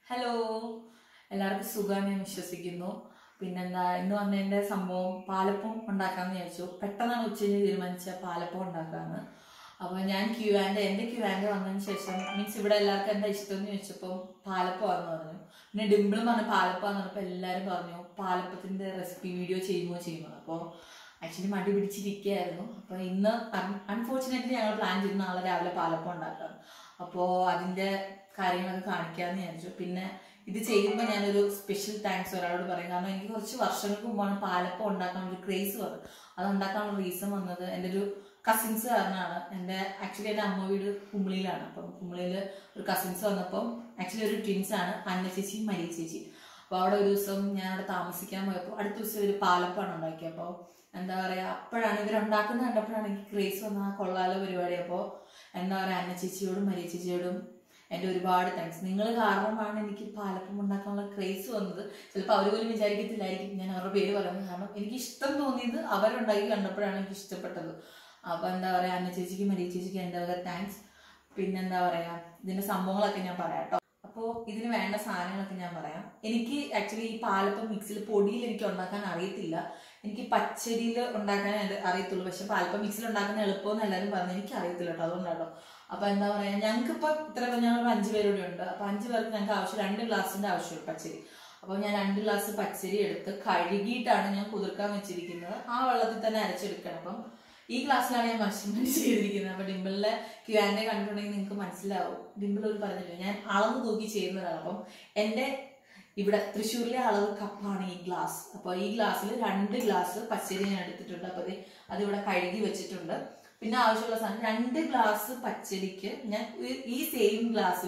Hello എല്ലാവർക്കും സുഖമാണ് ഞാൻ വിശ്വസിക്കുന്നു പിന്നെന്താ ഇന്ന് വന്നതിന്റെ സംഭവം പാലപ്പം ഉണ്ടാക്കാന്ന് വിചാരിച്ചു പെട്ടെന്നാണ് ഉച്ചയ്ക്ക് തീരുമാനിച്ച പാലപ്പം ഉണ്ടാക്കാന്ന് അപ്പോൾ ഞാൻ ക്യൂ ആൻഡ് എൻ്റെ ക്യൂ ആൻഡ് വന്നതിന് ശേഷം മീൻസ് ഇവിടെ എല്ലാവർക്കും എന്താ ഇഷ്ടം എന്ന് ചോദിച്ചപ്പോൾ പാലപ്പമാണെന്ന് പറഞ്ഞു പിന്നെ ഡിംപിളും പറഞ്ഞ പാലപ്പമാന്ന് പറഞ്ഞപ്പോൾ എല്ലാവരും പറഞ്ഞു പാലപ്പത്തിന്റെ റെസിപ്പി വീഡിയോ ചെയ്യുമോ ചെയ്യുമോ അപ്പോൾ ആക്ച്വലി മടി പിടിച്ചിരിക്കുകയായിരുന്നു അപ്പോൾ ഇന്ന് അൺഫോർച്ചുനേറ്റ്ലി ഞങ്ങൾ പ്ലാൻ ചെയ്ത് നാളെ രാവിലെ പാലപ്പം ഉണ്ടാക്കാം അപ്പോൾ അതിന്റെ കാര്യങ്ങളൊക്കെ കാണിക്കാമെന്ന് വിചാരിച്ചു പിന്നെ ഇത് ചെയ്യുമ്പോൾ ഞാനൊരു സ്പെഷ്യൽ താങ്ക്സ് ഒരാളോട് പറയും കാരണം എനിക്ക് കുറച്ച് വർഷങ്ങൾക്ക് മുമ്പാണ് പാലപ്പം ഉണ്ടാക്കാൻ ഒരു ക്രേസ് വന്നത് അത് ഉണ്ടാക്കാനുള്ള റീസൺ വന്നത് എൻ്റെ ഒരു കസിൻസ് കാരണമാണ് എൻ്റെ ആക്ച്വലി എൻ്റെ അമ്മ വീട് കുമ്മിളിയിലാണ് അപ്പം കുമ്മിളിയിൽ ഒരു കസിൻസ് വന്നപ്പം ആക്ച്വലി ഒരു ട്വിൻസ് ആണ് അന്ന ചേച്ചി മരിയ ചേച്ചി അപ്പോൾ അവിടെ ഒരു ദിവസം ഞാൻ അവിടെ താമസിക്കാൻ പോയപ്പോൾ അടുത്ത ദിവസം ഒരു പാലപ്പാണ് ഉണ്ടാക്കിയത് അപ്പോൾ എന്താ പറയുക അപ്പോഴാണ് ഇവരുണ്ടാക്കുന്നത് കണ്ടപ്പോഴാണ് എനിക്ക് ക്രേസ് വന്ന ആ കൊള്ളാലോ പരിപാടി അപ്പോൾ എന്താ പറയുക അന്ന ചേച്ചിയോടും മരിയ ചേച്ചിയോടും എൻ്റെ ഒരുപാട് താങ്ക്സ് നിങ്ങൾ കാരണമാണ് എനിക്ക് പാലപ്പം ഉണ്ടാക്കാനുള്ള ക്രേസ് വന്നത് ചിലപ്പോൾ അവർ പോലും വിചാരിക്കത്തില്ലായിരിക്കും ഞാൻ അവരുടെ പേര് പറയുന്നത് കാരണം എനിക്ക് ഇഷ്ടം തോന്നിയത് അവരുണ്ടാക്കി കണ്ടപ്പോഴാണ് എനിക്ക് ഇഷ്ടപ്പെട്ടത് അപ്പോൾ എന്താ പറയുക അന്ന ചേച്ചിക്ക് മരിയ ചേച്ചിക്ക് എൻ്റെ വക താങ്ക്സ് പിന്നെന്താ പറയുക ഇതിൻ്റെ സംഭവങ്ങളൊക്കെ ഞാൻ പറയാം കേട്ടോ അപ്പോൾ ഇതിന് വേണ്ട സാധനങ്ങളൊക്കെ ഞാൻ പറയാം എനിക്ക് ആക്ച്വലി ഈ പാലപ്പം മിക്സിൽ പൊടിയിൽ എനിക്ക് ഉണ്ടാക്കാൻ അറിയത്തില്ല എനിക്ക് പച്ചരിയിൽ ഉണ്ടാക്കാൻ അറിയത്തുള്ളൂ പക്ഷെ പാലപ്പം മിക്സിൽ ഉണ്ടാക്കുന്ന എളുപ്പമെന്ന് എല്ലാവരും പറഞ്ഞു എനിക്ക് അറിയത്തില്ല കേട്ടോ അതുകൊണ്ടാട്ടോ അപ്പൊ എന്താ പറയാ ഞങ്ങൾക്ക് ഇപ്പൊ ഇത്ര ഞങ്ങൾ അഞ്ചു പേരോടെ ഉണ്ട് അപ്പൊ അഞ്ചു പേർക്ക് ഞങ്ങൾക്ക് ആവശ്യം രണ്ട് ഗ്ലാസിന്റെ ആവശ്യമുണ്ട് പച്ചരി അപ്പോൾ ഞാൻ രണ്ട് ഗ്ലാസ് പച്ചരി എടുത്ത് കഴുകിയിട്ടാണ് ഞാൻ കുതിർക്കാൻ വെച്ചിരിക്കുന്നത് ആ വെള്ളത്തിൽ തന്നെ അരച്ചെടുക്കണം അപ്പം ഈ ക്ലാസ്സിലാണ് ഞാൻ മെഷർമെന്റ് ചെയ്തിരിക്കുന്നത് അപ്പൊ ഡിമ്പിളിലെ ക്യാൻഡെ കണ്ടിട്ടുണ്ടെങ്കിൽ നിങ്ങൾക്ക് മനസ്സിലാവും ഡിമ്പിൾ ഒരു പറഞ്ഞില്ല ഞാൻ അളവ് തൂക്കി ചെയ്യുന്നതാണ് അപ്പം എൻ്റെ ഇവിടെ തൃശ്ശൂരിലെ അളവ് കപ്പാണ് ഈ ഗ്ലാസ് അപ്പോൾ ഈ ഗ്ലാസ്സിൽ രണ്ട് ഗ്ലാസ് പച്ചരി ഞാൻ എടുത്തിട്ടുണ്ട് അപ്പോൾ അതിവിടെ കഴുകി വെച്ചിട്ടുണ്ട് പിന്നെ ആവശ്യമുള്ള സാധനം രണ്ട് ഗ്ലാസ് പച്ചരിക്ക് ഞാൻ ഈ സെയിം ഗ്ലാസ്സിൽ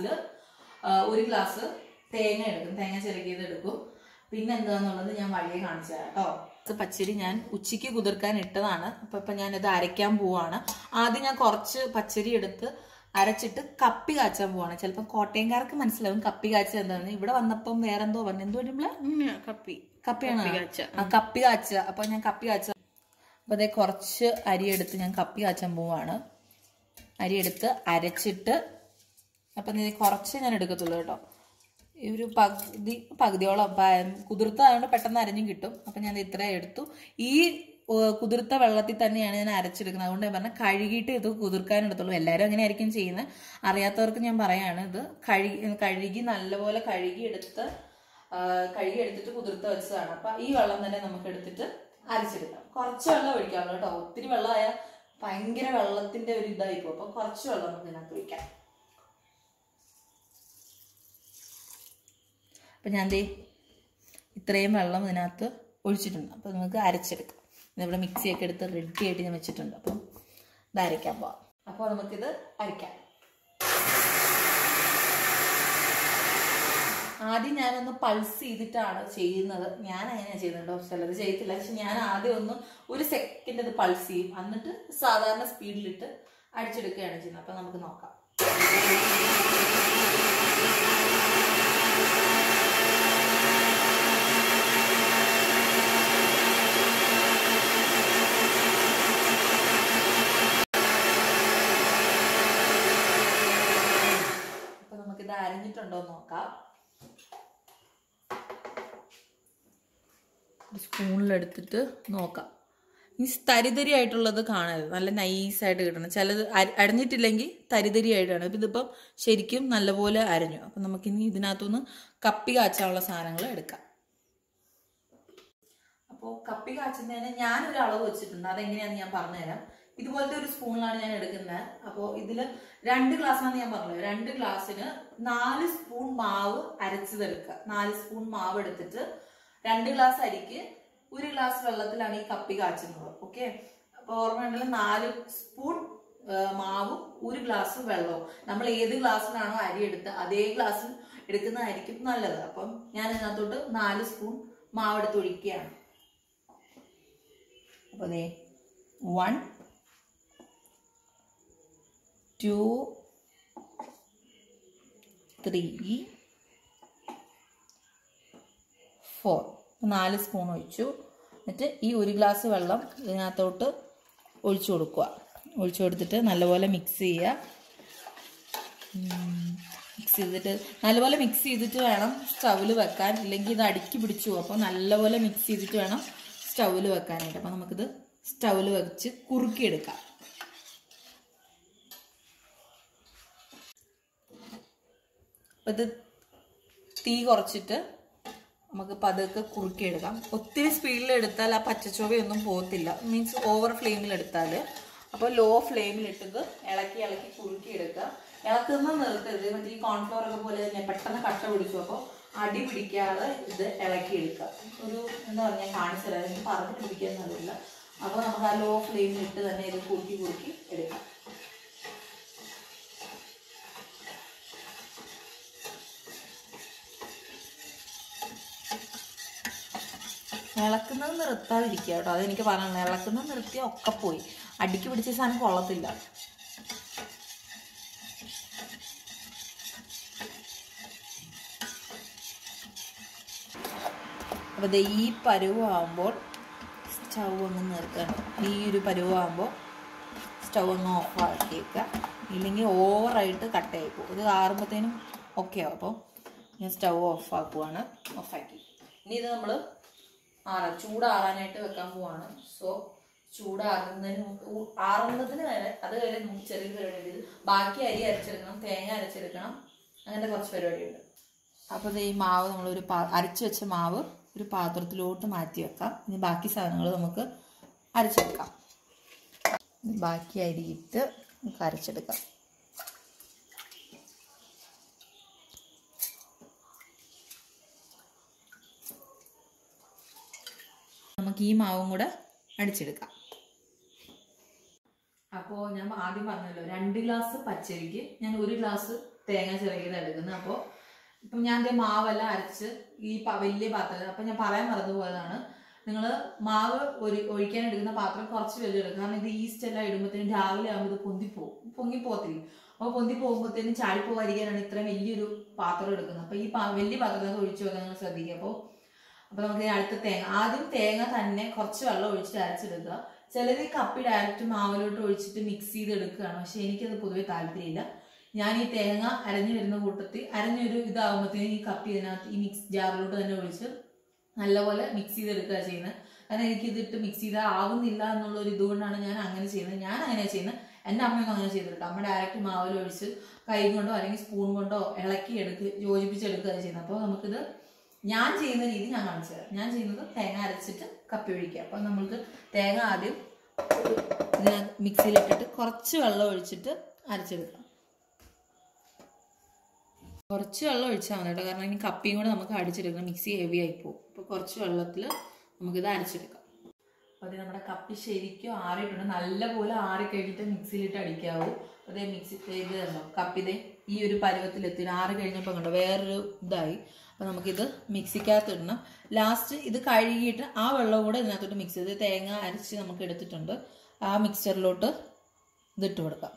ഒരു ഗ്ലാസ് തേങ്ങ എടുക്കും തേങ്ങ ചിരകിയത് എടുക്കും പിന്നെ എന്താന്നുള്ളത് ഞാൻ വഴിയെ കാണിച്ചു തരാം കേട്ടോ പച്ചരി ഞാൻ ഉച്ചയ്ക്ക് കുതിർക്കാൻ ഇട്ടതാണ് അപ്പൊ ഇപ്പൊ ഞാനിത് അരയ്ക്കാൻ പോവാണ് ആദ്യം ഞാൻ കുറച്ച് പച്ചരി എടുത്ത് അരച്ചിട്ട് കപ്പി കാച്ചാൻ പോവാണ് ചിലപ്പോൾ കോട്ടയംകാർക്ക് മനസ്സിലാവും കപ്പി കാച്ച എന്താണെന്ന് ഇവിടെ വന്നപ്പം വേറെന്തോ പറഞ്ഞു എന്തോ നമ്മള് കപ്പി കപ്പിയാണ് കാച്ച. ആ കപ്പി കാച്ച അപ്പൊ ഞാൻ കപ്പി കാച്ച അപ്പൊ അതേ കുറച്ച് അരി എടുത്ത് ഞാൻ കപ്പി കാച്ചാൻ പോവാണ് അരി എടുത്ത് അരച്ചിട്ട് അപ്പൊ നീ കുറച്ച് ഞാൻ എടുക്കത്തുള്ളൂ കേട്ടോ ഈ ഒരു പകുതി പകുതിയോളം കുതിർത്തതായതുകൊണ്ട് പെട്ടെന്ന് അരഞ്ഞും കിട്ടും അപ്പൊ ഞാൻ ഇത്ര എടുത്തു ഈ കുതിർത്ത വെള്ളത്തിൽ തന്നെയാണ് ഞാൻ അരച്ചെടുക്കുന്നത് അതുകൊണ്ട് ഞാൻ പറഞ്ഞ കഴുകിയിട്ട് ഇത് കുതിർക്കാൻ എടുത്തുള്ളൂ എല്ലാവരും അങ്ങനെ ആയിരിക്കും ചെയ്യുന്നത് അറിയാത്തവർക്ക് ഞാൻ പറയാണ് ഇത് കഴുകി കഴുകി നല്ലപോലെ കഴുകി എടുത്ത് കഴുകി എടുത്തിട്ട് കുതിർത്ത് വെച്ചതാണ് അപ്പൊ ഈ വെള്ളം തന്നെ നമുക്ക് എടുത്തിട്ട് അരച്ചെടുക്കാം കുറച്ച് വെള്ളം ഒഴിക്കാവുള്ളൂ കേട്ടോ ഒത്തിരി വെള്ളമായ ഭയങ്കര വെള്ളത്തിന്റെ ഒരു ഇതായി പോകും അപ്പൊ കുറച്ച് വെള്ളം നമുക്ക് ഇതിനകത്ത് ഒഴിക്കാം അപ്പൊ ഞാൻ ദേ ഇത്രയും വെള്ളം ഇതിനകത്ത് ഒഴിച്ചിട്ടുണ്ട് അപ്പൊ നമുക്ക് അരച്ചെടുക്കാം ഇവിടെ മിക്സിയൊക്കെ എടുത്ത് റെഡി ആയിട്ട് ഞാൻ വെച്ചിട്ടുണ്ട് അപ്പം ഇത് അരയ്ക്കാൻ പോവാം അപ്പോൾ നമുക്കിത് അരയ്ക്കാം ആദ്യം ഞാനൊന്ന് പൾസ് ചെയ്തിട്ടാണ് ചെയ്യുന്നത് ഞാൻ അങ്ങനെയാണ് ചെയ്യുന്നുണ്ടോ ചിലത് ചെയ്യത്തില്ല പക്ഷെ ഞാൻ ആദ്യം ഒന്ന് ഒരു സെക്കൻഡ് അത് പൾസ് ചെയ്യും എന്നിട്ട് സാധാരണ സ്പീഡിലിട്ട് അടിച്ചെടുക്കുകയാണ് ചെയ്യുന്നത് അപ്പൊ നമുക്ക് നോക്കാം അപ്പൊ നമുക്കിത് അരഞ്ഞിട്ടുണ്ടോ നോക്കാം സ്പൂണിലെടുത്തിട്ട് നോക്കാം ഈ തരിതരി ആയിട്ടുള്ളത് കാണരുത് നല്ല നൈസായിട്ട് കിട്ടണം ചിലത് അരഞ്ഞിട്ടില്ലെങ്കിൽ തരിതരി ആയിട്ടാണ് അപ്പം ഇതിപ്പം ശരിക്കും നല്ലപോലെ അരഞ്ഞു അപ്പം നമുക്കിനി ഇതിനകത്തുനിന്ന് കപ്പി കാച്ചാനുള്ള സാധനങ്ങൾ എടുക്കാം അപ്പോൾ കപ്പി കാച്ചുന്നതിന് ഞാനൊരു അളവ് വെച്ചിട്ടുണ്ട് അതെങ്ങനെയാണെന്ന് ഞാൻ പറഞ്ഞുതരാം ഇതുപോലത്തെ ഒരു സ്പൂണിലാണ് ഞാൻ എടുക്കുന്നത് അപ്പോൾ ഇതിൽ രണ്ട് ഗ്ലാസ്സാണെന്ന് ഞാൻ പറഞ്ഞത് രണ്ട് ഗ്ലാസ്സിന് നാല് സ്പൂൺ മാവ് അരച്ചതെടുക്കുക നാല് സ്പൂൺ മാവ് എടുത്തിട്ട് രണ്ട് ഗ്ലാസ് അരിക്ക് ഒരു ഗ്ലാസ് വെള്ളത്തിലാണ് ഈ കപ്പി കാച്ചുന്നത് ഓക്കെ അപ്പൊ ഓർമ്മയുണ്ടല്ലോ നാല് സ്പൂൺ മാവും ഒരു ഗ്ലാസ് വെള്ളവും നമ്മൾ ഏത് ഗ്ലാസ്സിലാണോ അരി എടുത്ത് അതേ ഗ്ലാസ്സിൽ എടുക്കുന്നതായിരിക്കും നല്ലത് അപ്പം ഞാൻ ഇതിനകത്തോട്ട് നാല് സ്പൂൺ മാവ് എടുത്ത് ഒഴിക്കുകയാണ് അപ്പൊ അതെ വൺ ടു ത്രീ ഫോർ നാല് സ്പൂൺ ഒഴിച്ചു എന്നിട്ട് ഈ ഒരു ഗ്ലാസ് വെള്ളം ഇതിനകത്തോട്ട് ഒഴിച്ചു കൊടുക്കുക ഒഴിച്ചു കൊടുത്തിട്ട് നല്ലപോലെ മിക്സ് ചെയ്യുക മിക്സ് ചെയ്തിട്ട് നല്ലപോലെ മിക്സ് ചെയ്തിട്ട് വേണം സ്റ്റൗവിൽ വെക്കാൻ ഇല്ലെങ്കിൽ ഇത് അടുക്കി പിടിച്ചു പോകും അപ്പോൾ നല്ലപോലെ മിക്സ് ചെയ്തിട്ട് വേണം സ്റ്റൗവിൽ വെക്കാനായിട്ട് അപ്പോൾ നമുക്കിത് സ്റ്റൗവിൽ വെച്ച് കുറുക്കിയെടുക്കാം അപ്പോൾ ഇത് തീ കുറച്ചിട്ട് നമുക്ക് പതുക്കെ കുറുക്കിയെടുക്കാം ഒത്തിരി സ്പീഡിൽ എടുത്താൽ ആ പച്ചച്ചോവയൊന്നും പോകത്തില്ല മീൻസ് ഓവർ ഫ്ലെയിമിൽ എടുത്താൽ അപ്പോൾ ലോ ഫ്ലെയിമിലിട്ടത് ഇളക്കി ഇളക്കി കുറുക്കിയെടുക്കുക ഇളക്കുന്ന നിർത്തരുത് മറ്റേ ഈ കോൺഫ്ലോർ ഒക്കെ പോലെ തന്നെ പെട്ടെന്ന് കട്ട പിടിച്ചു അപ്പോൾ അടി പിടിക്കാതെ ഇത് ഇളക്കിയെടുക്കുക ഒരു എന്താ പറയുക ഞാൻ കാണിച്ചു തരാം എനിക്ക് പറഞ്ഞു പിടിക്കാൻ നല്ലതില്ല അപ്പോൾ നമുക്ക് ആ ലോ ഫ്ലെയിമിലിട്ട് തന്നെ ഇത് കുറുക്കി കുറുക്കി എടുക്കാം ഇളക്കുന്നത് നിർത്താതിരിക്കുക കേട്ടോ അതെനിക്ക് പറയാനുള്ളത് ഇളക്കുന്നത് നിർത്തിയ ഒക്കെ പോയി അടിക്ക് പിടിച്ച സാധനം കൊള്ളത്തില്ല അപ്പോൾ ദേ ഈ പരുവാകുമ്പോൾ സ്റ്റൗ ഒന്ന് നിർത്തണം ഈ ഒരു പരുവാകുമ്പോൾ സ്റ്റൗ ഒന്ന് ഓഫ് ആക്കിയേക്കുക ഇല്ലെങ്കിൽ ഓവറായിട്ട് കട്ടായി പോകും ഇത് ആറുമ്പോഴത്തേനും ഓക്കെ ആവും അപ്പോൾ ഞാൻ സ്റ്റൗ ഓഫ് ആക്കുവാണ് ഓഫാക്കി ഇനി ഇത് നമ്മൾ ആറ ചൂടാറാനായിട്ട് വെക്കാൻ പോവാണ് സോ ചൂടാറുന്നതിന് മുമ്പ് ഊ- ആറുന്നതിന് വരെ അത് വരെ നമുക്ക് ചെറിയ പരിപാടി ഉണ്ട് ബാക്കി അരി അരച്ചെടുക്കണം തേങ്ങ അരച്ചെടുക്കണം അങ്ങനത്തെ കുറച്ച് പരിപാടിയുണ്ട് അപ്പോൾ ഇത് ഈ മാവ് നമ്മളൊരു പാ അരച്ച് വെച്ച മാവ് ഒരു പാത്രത്തിലോട്ട് മാറ്റി വെക്കാം ഇനി ബാക്കി സാധനങ്ങൾ നമുക്ക് അരച്ചെടുക്കാം ഇനി ബാക്കി അരിയിട്ട് നമുക്ക് അരച്ചെടുക്കാം നമുക്ക് ഈ മാവും കൂടെ അടിച്ചെടുക്കാം അപ്പോൾ ഞാൻ ആദ്യം പറഞ്ഞല്ലോ രണ്ട് ഗ്ലാസ് പച്ചരിക്ക് ഞാൻ ഒരു ഗ്ലാസ് തേങ്ങ ചിറകിയത് എടുക്കുന്നത് അപ്പോൾ ഇപ്പം ഞാൻ ദേ മാവെല്ലാം അരച്ച് ഈ പ- വലിയ പാത്രം അപ്പം ഞാൻ പറയാൻ മറന്നു പോയതാണ് നിങ്ങൾ മാവ് ഒരു ഒഴിക്കാൻ എടുക്കുന്ന പാത്രം കുറച്ച് വലിയ എടുക്കുക കാരണം ഇത് ഈസ്റ്റ് എല്ലാം ഇടുമ്പോഴത്തേനും രാവിലെ ആകുമ്പോൾ ഇത് പൊന്തിപ്പോവും പൊങ്ങി പോകത്തില്ല അപ്പോൾ പൊന്തി പോകുമ്പോഴത്തേനും ചാടിപ്പോകാതിരിക്കാനാണ് ഇത്രയും വലിയൊരു പാത്രം എടുക്കുന്നത് അപ്പോൾ ഈ പാ- വലിയ പാത്രത്തിൽ ഒഴിച്ചു വെക്കാൻ നിങ്ങൾ ശ്രദ്ധിക്കുക അപ്പോൾ അപ്പോൾ നമുക്ക് ഈ അടുത്ത തേങ്ങ ആദ്യം തേങ്ങ തന്നെ കുറച്ച് വെള്ളം ഒഴിച്ചിട്ട് അരച്ചെടുക്കുക ചിലർ ഈ കപ്പി ഡയറക്റ്റ് മാവിലോട്ട് ഒഴിച്ചിട്ട് മിക്സ് ചെയ്ത് എടുക്കുകയാണ് പക്ഷെ എനിക്കത് പൊതുവെ താല്പര്യമില്ല ഞാൻ ഈ തേങ്ങ അരഞ്ഞു വരുന്ന കൂട്ടത്തിൽ അരഞ്ഞൊരു ഇതാകുമ്പോഴത്തേനും ഈ കപ്പി ഇതിനകത്ത് ഈ മിക്സ് ജാറിലോട്ട് തന്നെ ഒഴിച്ച് നല്ലപോലെ മിക്സ് ചെയ്തെടുക്കുക ചെയ്യുന്നത് കാരണം എനിക്ക് ഇതിട്ട് മിക്സ് ചെയ്താൽ ആവുന്നില്ല എന്നുള്ള ഒരു ഇതുകൊണ്ടാണ് ഞാൻ അങ്ങനെ ചെയ്യുന്നത് ഞാൻ അങ്ങനെയാണ് ചെയ്യുന്നത് എൻ്റെ അമ്മയൊന്നും അങ്ങനെ ചെയ്തിട്ട് അമ്മ ഡയറക്റ്റ് മാവിൽ ഒഴിച്ച് കൈ കൊണ്ടോ അല്ലെങ്കിൽ സ്പൂൺ കൊണ്ടോ ഇളക്കി എടുക്കുക യോജിപ്പിച്ചെടുക്കുകയാണ് ചെയ്യുന്നത് അപ്പോൾ നമുക്കിത് ഞാൻ ചെയ്യുന്ന രീതി ഞാൻ കാണിച്ചു തരാം ഞാൻ ചെയ്യുന്നത് തേങ്ങ അരച്ചിട്ട് കപ്പി ഒഴിക്കുക അപ്പം നമ്മൾക്ക് തേങ്ങ ആദ്യം ഒരു ഇതിനകത്ത് മിക്സിയിലിട്ടിട്ട് കുറച്ച് വെള്ളം ഒഴിച്ചിട്ട് അരച്ചെടുക്കാം കുറച്ച് വെള്ളം ഒഴിച്ചാൽ മതി കേട്ടോ കാരണം ഇനി കപ്പിയും കൂടെ നമുക്ക് അടിച്ചെടുക്കണം മിക്സി ഹെവി ആയി പോകും അപ്പോൾ കുറച്ച് വെള്ളത്തിൽ നമുക്കിത് അരച്ചെടുക്കാം അപ്പോൾ അത് നമ്മുടെ കപ്പി ശരിക്കും ആറിയിട്ടുണ്ട് നല്ലപോലെ ആറി കഴിഞ്ഞിട്ട് മിക്സിയിലിട്ട് അടിക്കാവൂ അതേ മിക്സി ഇത് കണ്ടോ കപ്പിതെ ഈ ഒരു പരുവത്തിലെത്തി ആറി കഴിഞ്ഞപ്പോൾ കണ്ടോ വേറൊരു ഇതായി അപ്പോൾ നമുക്കിത് മിക്സിക്കകത്ത് ഇടണം ലാസ്റ്റ് ഇത് കഴുകിയിട്ട് ആ വെള്ളം കൂടെ ഇതിനകത്തോട്ട് മിക്സ് ചെയ്ത് തേങ്ങ അരച്ച് നമുക്ക് എടുത്തിട്ടുണ്ട് ആ മിക്സ്ചറിലോട്ട് ഇതിട്ട് കൊടുക്കാം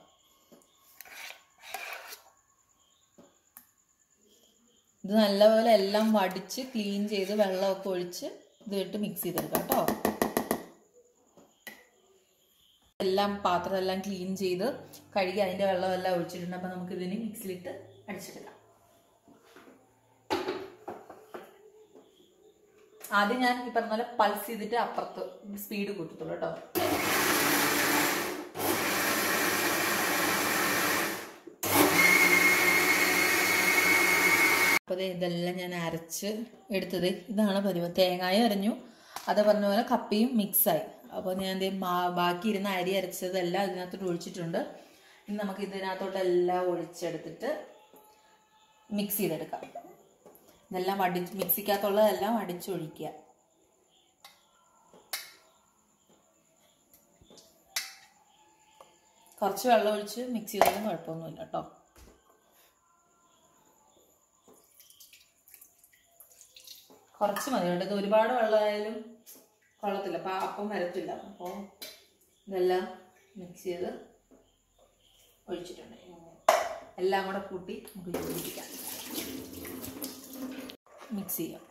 ഇത് നല്ലപോലെ എല്ലാം വടിച്ച് ക്ലീൻ ചെയ്ത് വെള്ളമൊക്കെ ഒഴിച്ച് ഇതിട്ട് മിക്സ് ചെയ്തെടുക്കാം കേട്ടോ എല്ലാം പാത്രം എല്ലാം ക്ലീൻ ചെയ്ത് കഴുകി അതിൻ്റെ വെള്ളമെല്ലാം ഒഴിച്ചിട്ടുണ്ട് അപ്പം നമുക്ക് ഇതിന് മിക്സിയിലിട്ട് അടിച്ചെടുക്കാം ആദ്യം ഞാൻ ഈ പറഞ്ഞ പോലെ പൾസ് ചെയ്തിട്ട് അപ്പുറത്ത് സ്പീഡ് കൂട്ടത്തുള്ളൂ കേട്ടോ അപ്പോൾ ദേ ഇതെല്ലാം ഞാൻ അരച്ച് എടുത്തത് ഇതാണ് പരുവം തേങ്ങായും അരഞ്ഞു അത് പറഞ്ഞ പോലെ കപ്പിയും മിക്സായി അപ്പോൾ ഞാൻ ദേ മാ ബാക്കി ഇരുന്ന അരി അരച്ചതെല്ലാം ഇതിനകത്തോട്ട് ഒഴിച്ചിട്ടുണ്ട് ഇനി നമുക്ക് ഇതിനകത്തോട്ടെല്ലാം ഒഴിച്ചെടുത്തിട്ട് മിക്സ് ചെയ്തെടുക്കാം ഇതെല്ലാം അടി മിക്സിക്കകത്തുള്ളതെല്ലാം അടിച്ചൊഴിക്കുക കുറച്ച് വെള്ളം ഒഴിച്ച് മിക്സ് ചെയ്താലും കുഴപ്പമൊന്നുമില്ല കേട്ടോ കുറച്ച് മതി കേട്ടോ ഇത് ഒരുപാട് വെള്ളമായാലും കൊള്ളത്തില്ല അപ്പം അപ്പം വരത്തില്ല അപ്പോൾ ഇതെല്ലാം മിക്സ് ചെയ്ത് ഒഴിച്ചിട്ടുണ്ട് എല്ലാം കൂടെ കൂട്ടി നമുക്ക് യോജിപ്പിക്കാം മിക്സ് ചെയ്യാം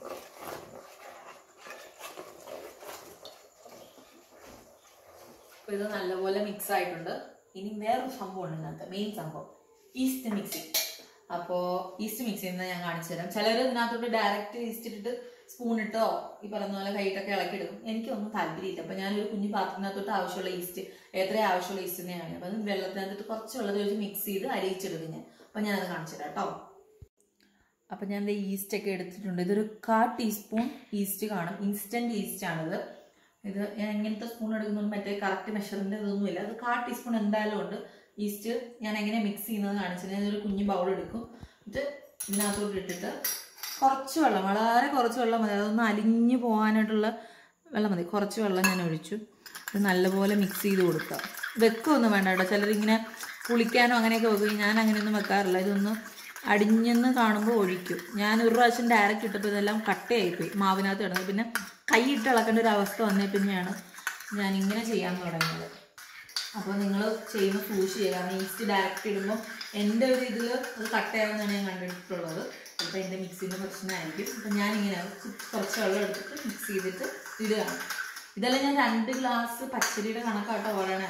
അപ്പോൾ ഇത് നല്ലപോലെ മിക്സ് ആയിട്ടുണ്ട് ഇനി വേറൊരു സംഭവം ഉണ്ട് ഇതിനകത്ത് മെയിൻ സംഭവം ഈസ്റ്റ് മിക്സിങ് അപ്പോൾ ഈസ്റ്റ് മിക്സ് ചെയ്യുന്നത് ഞാൻ കാണിച്ചു തരാം ചിലർ ഇതിനകത്തോട്ട് ഡയറക്റ്റ് ഈസ്റ്റ് ഇട്ടിട്ട് സ്പൂൺ ഇട്ടോ ഈ പറയുന്ന പോലെ കൈയിട്ടൊക്കെ ഇളക്കിയെടുക്കും എനിക്കൊന്നും താല്പര്യമില്ല അപ്പോൾ ഞാനൊരു കുഞ്ഞു പാത്രത്തിനകത്തോട്ട് ആവശ്യമുള്ള ഈസ്റ്റ് എത്ര ആവശ്യമുള്ള ഈസ്റ്റ് തന്നെയാണ് അപ്പോൾ അത് വെള്ളത്തിനകത്തോട്ട് കുറച്ച് വെള്ളം ഒഴിച്ച് മിക്സ് ചെയ്ത് അരിയിച്ചെടുക്കും ഞാൻ അപ്പോൾ ഞാനത് കാണിച്ചു തരാം കേട്ടോ അപ്പം ഞാൻ ദേ ഈസ്റ്റ് ഒക്കെ എടുത്തിട്ടുണ്ട് ഇതൊരു കാ ടീസ്പൂൺ ഈസ്റ്റ് കാണും ഇൻസ്റ്റന്റ് ഈസ്റ്റ് ആണിത് ഇത് ഞാൻ ഇങ്ങനത്തെ സ്പൂൺ എടുക്കുന്നുണ്ട് മറ്റേ കറക്റ്റ് മെഷറിൻ്റെ ഇതൊന്നുമില്ല അത് കാ ടീസ്പൂൺ എന്തായാലും ഉണ്ട് ഈസ്റ്റ് ഞാൻ എങ്ങനെ മിക്സ് ചെയ്യുന്നത് കാണിച്ചത് ഞാനൊരു കുഞ്ഞു ബൗൾ എടുക്കും എന്നിട്ട് ഇതിനകത്തോട്ട് ഇട്ടിട്ട് കുറച്ച് വെള്ളം വളരെ കുറച്ച് വെള്ളം മതി അതൊന്ന് അലിഞ്ഞു പോകാനായിട്ടുള്ള വെള്ളം മതി കുറച്ച് വെള്ളം ഞാൻ ഒഴിച്ചു ഇത് നല്ലപോലെ മിക്സ് ചെയ്ത് കൊടുക്കുക വെക്കൊന്നും വേണ്ട കേട്ടോ ചിലരിങ്ങനെ പുളിക്കാനോ അങ്ങനെയൊക്കെ വെക്കും ഞാൻ അങ്ങനെയൊന്നും വെക്കാറില്ല ഇതൊന്ന് അടിഞ്ഞെന്ന് കാണുമ്പോൾ ഒഴിക്കും ഞാൻ ഒരു പ്രാവശ്യം ഡയറക്റ്റ് ഇട്ടപ്പോൾ ഇതെല്ലാം കട്ടയായിപ്പോയി മാവിനകത്ത് കിടന്നത് പിന്നെ കൈയിട്ട് ഇളക്കേണ്ട ഒരു അവസ്ഥ വന്നേ പിന്നെയാണ് ഞാൻ ഇങ്ങനെ ചെയ്യാൻ തുടങ്ങിയത് അപ്പോൾ നിങ്ങൾ ചെയ്യുമ്പോൾ സൂക്ഷിച്ച് ചെയ്യുക കാരണം ഈസ്റ്റ് ഡയറക്റ്റ് ഇടുമ്പോൾ എൻ്റെ ഒരു ഇതിൽ അത് കട്ടയാവുന്നതാണ് ഞാൻ കണ്ടിട്ടുള്ളത് അപ്പോൾ എൻ്റെ മിക്സിൻ്റെ പ്രശ്നമായിരിക്കും അപ്പോൾ ഞാനിങ്ങനെ കുറച്ച് വെള്ളം എടുത്തിട്ട് മിക്സ് ചെയ്തിട്ട് ഇടുകയാണ് ഇതെല്ലാം ഞാൻ രണ്ട് ഗ്ലാസ് പച്ചരിയുടെ കണക്കാട്ടോ പറയണേ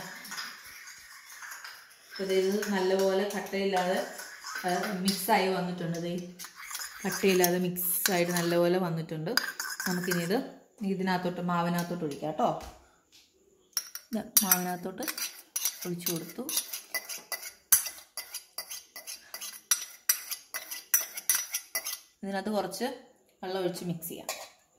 അപ്പോൾ ഇത് നല്ലപോലെ കട്ടയില്ലാതെ മിക്സായി വന്നിട്ടുണ്ട് ഇത് കട്ടയില്ലാതെ മിക്സായിട്ട് നല്ലപോലെ വന്നിട്ടുണ്ട് നമുക്കിനി ഇത് ഇതിനകത്തോട്ട് മാവിനകത്തോട്ട് ഒഴിക്കാം കേട്ടോ ഇത് മാവിനകത്തോട്ട് ഒഴിച്ചു കൊടുത്തു ഇതിനകത്ത് കുറച്ച് വെള്ളം ഒഴിച്ച് മിക്സ് ചെയ്യാം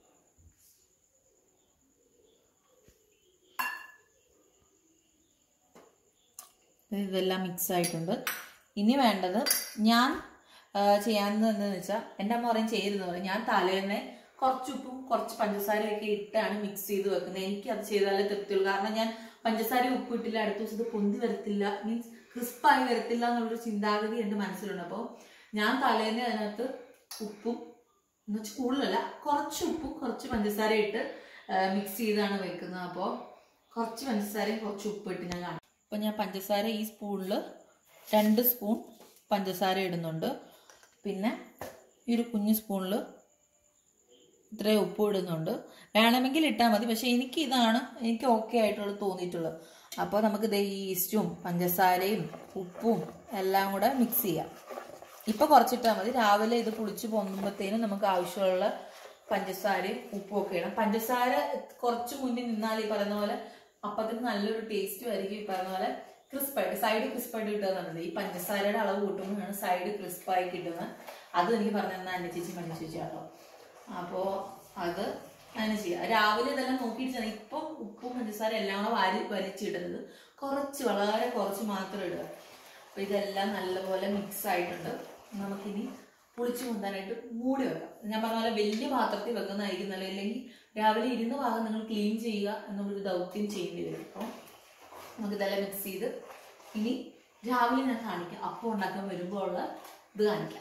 ഇതെല്ലാം മിക്സ് ആയിട്ടുണ്ട് ഇനി വേണ്ടത് ഞാൻ ആ, ചെയ്യാവുന്നത് എന്താണെന്ന് വെച്ചാൽ എൻ്റെ അമ്മ പറയും ചെയ്യരുതെന്ന് പറയും ഞാൻ തലേന്നെ കുറച്ച് ഉപ്പും കുറച്ച് പഞ്ചസാരയൊക്കെ ഇട്ടാണ് മിക്സ് ചെയ്ത് വെക്കുന്നത് എനിക്ക് അത് ചെയ്താലേ തൃപ്തിയുള്ളൂ കാരണം ഞാൻ പഞ്ചസാര ഉപ്പ് ഇട്ടില്ല അടുത്ത ദിവസം ഇത് പൊന്തി വരത്തില്ല മീൻസ് ക്രിസ്പായി വരത്തില്ല എന്നുള്ളൊരു ചിന്താഗതി എൻ്റെ മനസ്സിലുണ്ട് അപ്പോൾ ഞാൻ തലേന്നെ അതിനകത്ത് ഉപ്പും എന്ന് വെച്ചാൽ കൂടുതലല്ല കുറച്ച് ഉപ്പും കുറച്ച് പഞ്ചസാര ഇട്ട് മിക്സ് ചെയ്താണ് വെക്കുന്നത് അപ്പോൾ കുറച്ച് പഞ്ചസാരയും കുറച്ച് ഉപ്പ് ഇട്ട് ഞാൻ കാണാം അപ്പോൾ ഞാൻ പഞ്ചസാര ഈ സ്പൂണിൽ രണ്ട് സ്പൂൺ പഞ്ചസാര ഇടുന്നുണ്ട് പിന്നെ ഈ ഒരു കുഞ്ഞു സ്പൂണിൽ ഇത്രയും ഉപ്പ് ഇടുന്നുണ്ട് വേണമെങ്കിൽ ഇട്ടാൽ മതി പക്ഷെ എനിക്ക് ഇതാണ് എനിക്ക് ഓക്കെ ആയിട്ടുള്ളത് തോന്നിയിട്ടുള്ളത് അപ്പോൾ നമുക്ക് ഇത് ഈസ്റ്റും പഞ്ചസാരയും ഉപ്പും എല്ലാം കൂടെ മിക്സ് ചെയ്യാം ഇപ്പൊ കുറച്ചിട്ടാൽ മതി രാവിലെ ഇത് പുളിച്ച് പൊങ്ങുമ്പോഴത്തേനും നമുക്ക് ആവശ്യമുള്ള പഞ്ചസാരയും ഉപ്പും ഒക്കെ ഇടണം പഞ്ചസാര കുറച്ച് മുന്നിൽ നിന്നാൽ ഈ പറയുന്ന പോലെ അപ്പത്തിന് നല്ലൊരു ടേസ്റ്റും ആയിരിക്കും ഈ പറയുന്ന പോലെ ക്രിസ്പായിട്ട് സൈഡ് ക്രിസ്പായിട്ട് കിട്ടുക എന്നുള്ളത് ഈ പഞ്ചസാരയുടെ അളവ് കൂട്ടുമ്പോഴാണ് സൈഡ് ക്രിസ്പായി കിട്ടുന്നത് അത് എനിക്ക് പറഞ്ഞു തന്നെ അന്ന ചേച്ചി മണി ചേച്ചി കേട്ടോ അപ്പോൾ അത് അങ്ങനെ ചെയ്യാം രാവിലെ ഇതെല്ലാം നോക്കിയിട്ട് ചെന്നാൽ ഇപ്പം ഉപ്പും പഞ്ചസാര എല്ലാം കൂടെ വാരി വലിച്ചിടരുത് കുറച്ച് വളരെ കുറച്ച് മാത്രം ഇടുക അപ്പോൾ ഇതെല്ലാം നല്ലപോലെ മിക്സ് ആയിട്ടുണ്ട് നമുക്കിനി പുളിച്ചു കൊണ്ടാനായിട്ട് മൂടി വെക്കാം ഞാൻ പറഞ്ഞ പോലെ വലിയ പാത്രത്തിൽ വെക്കുന്നതായിരിക്കും നല്ലത് ഇല്ലെങ്കിൽ രാവിലെ ഇരുന്ന ഭാഗം നിങ്ങൾ ക്ലീൻ ചെയ്യുക എന്നുള്ളൊരു ദൗത്യം ചെയ്യേണ്ടി വരും അപ്പോൾ നമുക്ക് ഇതെല്ലാം മിക്സ് ചെയ്ത് ഇനി രാവിലെ ഞാൻ കാണിക്കാം അപ്പം ഉണ്ടാക്കാൻ വരുമ്പോൾ ഉള്ള ഇത് കാണിക്കാം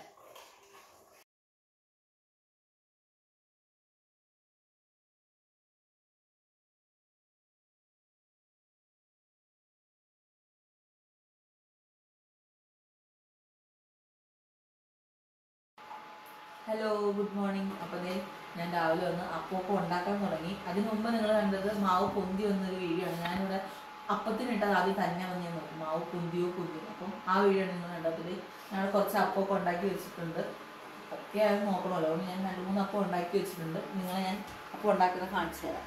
ഹലോ ഗുഡ് മോർണിംഗ് അപ്പോൾ ദേ ഞാൻ രാവിലെ വന്ന് അപ്പമൊക്കെ ഉണ്ടാക്കാൻ തുടങ്ങി അതിന് മുമ്പ് നിങ്ങൾ കണ്ടത് മാവ് പൊന്തി വന്നൊരു വീഡിയോ ആണ് ഞാനിവിടെ അപ്പത്തിനിട്ടത് ആദ്യം തന്നെ വന്ന് ഞാൻ നോക്കും മാവ് പൊന്തിയോ പൊന്തിയോ അപ്പം ആ വീഡിയോ ആണ് നിങ്ങൾ കണ്ടത് അപ്പോൾ ഞാൻ കുറച്ച് അപ്പമൊക്കെ ഉണ്ടാക്കി വെച്ചിട്ടുണ്ട് ഒക്കെ അത് നോക്കണമല്ലോ അതുകൊണ്ട് ഞാൻ രണ്ട് മൂന്ന് അപ്പം ഉണ്ടാക്കി വെച്ചിട്ടുണ്ട് നിങ്ങളെ ഞാൻ അപ്പം ഉണ്ടാക്കുന്നത് കാണിച്ചു തരാം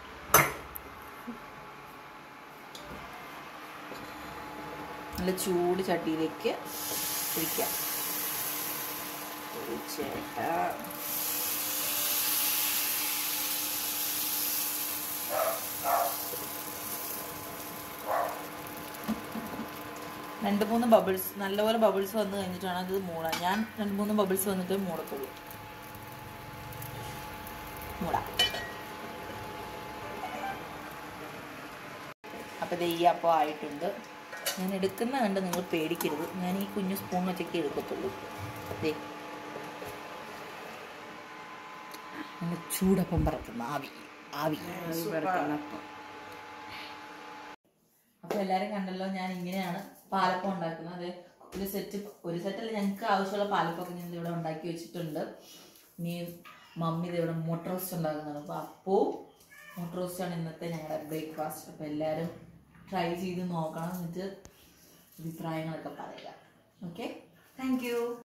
നല്ല ചൂട് ചട്ടിയിലേക്ക് ഒഴിക്കാം ചേട്ടാ രണ്ട് മൂന്ന് ബബിൾസ് നല്ലപോലെ ബബിൾസ് വന്നു കഴിഞ്ഞിട്ടാണ് അത് മൂടാൻ ഞാൻ രണ്ട് മൂന്ന് ബബിൾസ് വന്നിട്ട് മൂടത്തുള്ളൂ മൂടാം അപ്പോൾ ദേ ഈ അപ്പം ആയിട്ടുണ്ട് ഞാൻ എടുക്കുന്ന കണ്ട് നിങ്ങൾ പേടിക്കരുത് ഞാൻ ഈ കുഞ്ഞു സ്പൂൺ വെച്ചൊക്കെ എടുക്കത്തുള്ളൂ ദേ നല്ല ചൂടപ്പം പറക്കുന്ന ആവി ആവി അപ്പൊ എല്ലാരും കണ്ടല്ലോ ഞാൻ ഇങ്ങനെയാണ് പാലപ്പം ഉണ്ടാക്കുന്നത് അത് ഒരു സെറ്റ് ഒരു സെറ്റല്ല ഞങ്ങൾക്ക് ആവശ്യമുള്ള പാലപ്പൊക്കെ ഞാൻ ഇവിടെ ഉണ്ടാക്കി വെച്ചിട്ടുണ്ട് ഇനി മമ്മി ഇത് ഇവിടെ മുട്ട റോസ്റ്റ് ഉണ്ടാക്കുന്നതാണ് അപ്പൊ അപ്പവും മുട്ട റോസ്റ്റാണ് ഇന്നത്തെ ഞങ്ങളുടെ ബ്രേക്ക്ഫാസ്റ്റ് അപ്പൊ എല്ലാരും ട്രൈ ചെയ്ത് നോക്കണം എന്നിട്ട് അഭിപ്രായങ്ങളൊക്കെ പറയുക ഓക്കെ താങ്ക് യു